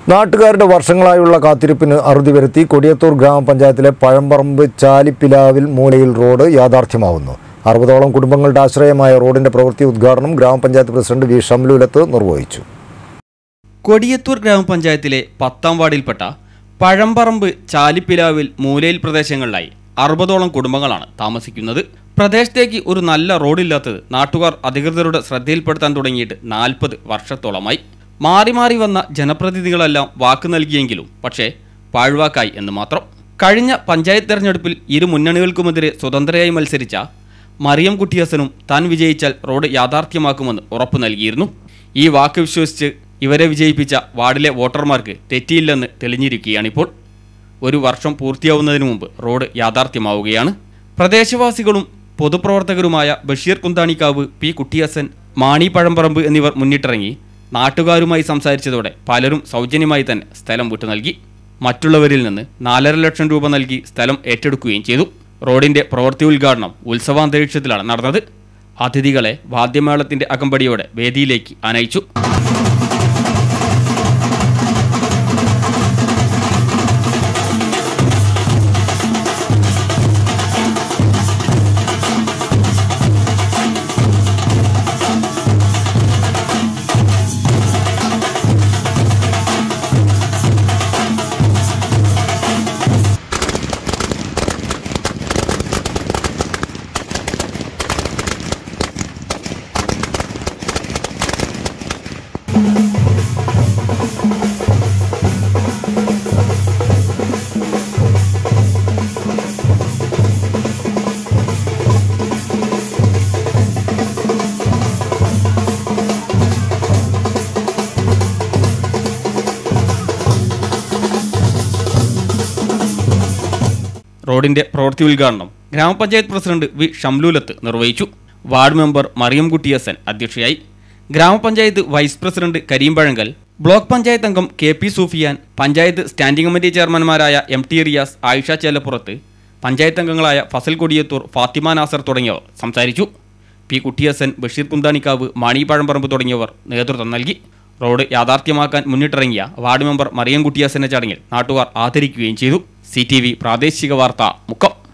നാട്ടുകാരുടെ വർഷങ്ങളായുള്ള കാത്തിരിപ്പിന് അറുതി വരുത്തി കൊടിയത്തൂർ ഗ്രാമപഞ്ചായത്തിലെ പഴമ്പറമ്പ് ചാലിപ്പിലാവിൽ മൂലയിൽ റോഡ് യാഥാർത്ഥ്യമാവുന്നു അറുപതോളം കുടുംബങ്ങളുടെ ആശ്രയമായ റോഡിന്റെ പ്രവൃത്തി ഉദ്ഘാടനം ഗ്രാമപഞ്ചായത്ത് പ്രസിഡന്റ് വി ഷംലൂലത്ത് നിർവഹിച്ചു കൊടിയത്തൂർ ഗ്രാമപഞ്ചായത്തിലെ പത്താം വാർഡിൽപ്പെട്ട പഴമ്പറമ്പ് ചാലിപ്പിലാവിൽ മൂലയിൽ പ്രദേശങ്ങളിലായി അറുപതോളം കുടുംബങ്ങളാണ് താമസിക്കുന്നത് പ്രദേശത്തേക്ക് ഒരു നല്ല റോഡില്ലാത്തത് നാട്ടുകാർ അധികൃതരുടെ ശ്രദ്ധയിൽപ്പെടുത്താൻ തുടങ്ങിയിട്ട് നാൽപ്പത് വർഷത്തോളമായി മാറി മാറി വന്ന ജനപ്രതിനിധികളെല്ലാം വാക്ക് നൽകിയെങ്കിലും പക്ഷേ പാഴ്വാക്കായി എന്ന് മാത്രം കഴിഞ്ഞ പഞ്ചായത്ത് തെരഞ്ഞെടുപ്പിൽ ഇരു മുന്നണികൾക്കുമെതിരെ സ്വതന്ത്രയായി മത്സരിച്ച മറിയം കുട്ടിയസനും താൻ വിജയിച്ചാൽ റോഡ് യാഥാർത്ഥ്യമാക്കുമെന്ന് ഉറപ്പു നൽകിയിരുന്നു ഈ വാക്ക് വിശ്വസിച്ച് ഇവരെ വിജയിപ്പിച്ച വാർഡിലെ വോട്ടർമാർക്ക് തെറ്റിയില്ലെന്ന് തെളിഞ്ഞിരിക്കുകയാണിപ്പോൾ ഒരു വർഷം പൂർത്തിയാവുന്നതിന് മുമ്പ് റോഡ് യാഥാർത്ഥ്യമാവുകയാണ് പ്രദേശവാസികളും പൊതുപ്രവർത്തകരുമായ ബഷീർ കുന്താണിക്കാവ് പി കുട്ടിയസൻ മാണി പഴമ്പറമ്പ് എന്നിവർ മുന്നിട്ടിറങ്ങി നാട്ടുകാരുമായി സംസാരിച്ചതോടെ പലരും സൗജന്യമായി തന്നെ സ്ഥലം വിട്ടു നൽകി മറ്റുള്ളവരിൽ നിന്ന് നാലര ലക്ഷം രൂപ നൽകി സ്ഥലം ഏറ്റെടുക്കുകയും ചെയ്തു റോഡിന്റെ പ്രവൃത്തി ഉദ്ഘാടനം ഉത്സവാന്തരീക്ഷത്തിലാണ് നടന്നത് അതിഥികളെ വാദ്യമേളത്തിന്റെ അകമ്പടിയോടെ വേദിയിലേക്ക് അനയിച്ചു റോഡിന്റെ പ്രവൃത്തി ഉദ്ഘാടനം ഗ്രാമപഞ്ചായത്ത് പ്രസിഡന്റ് വി ഷംലൂലത്ത് നിർവഹിച്ചു വാർഡ് മെമ്പർ മറിയം കുട്ടിയസൻ അധ്യക്ഷയായി ഗ്രാമപഞ്ചായത്ത് vice president Kareem Pazhankal block panchayat അംഗം K P Sufiyan panchayat standing committee ചെയർമാൻമാരായ എം ടി റിയാസ് ആയിഷ ചേലപ്പുറത്ത് പഞ്ചായത്ത് അംഗങ്ങളായ ഫസൽ കൊടിയത്തൂർ ഫാത്തിമ നാസർ തുടങ്ങിയവർ സംസാരിച്ചു പി കുട്ടിയസൻ ബഷീർ കുന്താണിക്കാവ് മാണി പഴമ്പറമ്പ് തുടങ്ങിയവർ നേതൃത്വം നൽകി റോഡ് യാഥാർത്ഥ്യമാക്കാൻ മുന്നിട്ടിറങ്ങിയ വാർഡ് മെമ്പർ മറിയം കുട്ടിയാസന്റെ ചടങ്ങിൽ നാട്ടുകാർ ആദരിക്കുകയും ചെയ്തു സി പ്രാദേശിക വാർത്ത മുക്കം